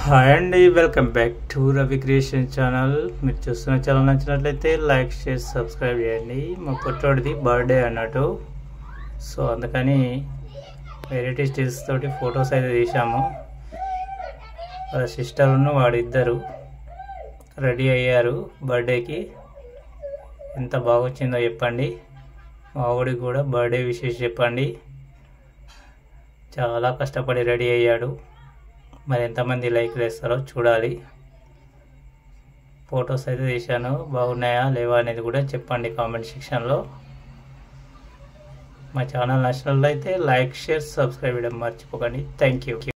hi అండి welcome back to Ravi creation channel మీరు చూస్తున్న ఛానల్ నచ్చినట్లయితే లైక్ షేర్ సబ్స్క్రైబ్ చేయండి మా పుట్టోడిది బర్త్డే అన్నట్టు సో అందుకని వెరైటీ స్టిల్స్ తోటి ఫొటోస్ అయితే తీసాము వాళ్ళ సిస్టర్ను వాడిద్దరు రెడీ అయ్యారు బర్త్డేకి ఎంత బాగొచ్చిందో చెప్పండి మా ఊడికి కూడా బర్త్డే విషెస్ చెప్పండి చాలా కష్టపడి రెడీ అయ్యాడు మరి ఎంతమంది లైక్లు వేస్తారో చూడాలి ఫొటోస్ అయితే తీశాను బాగున్నాయా లేవా అనేది కూడా చెప్పండి కామెంట్ సెక్షన్లో మా ఛానల్ నచ్చినట్లయితే లైక్ షేర్ సబ్స్క్రైబ్ చేయడం మర్చిపోకండి థ్యాంక్ యూ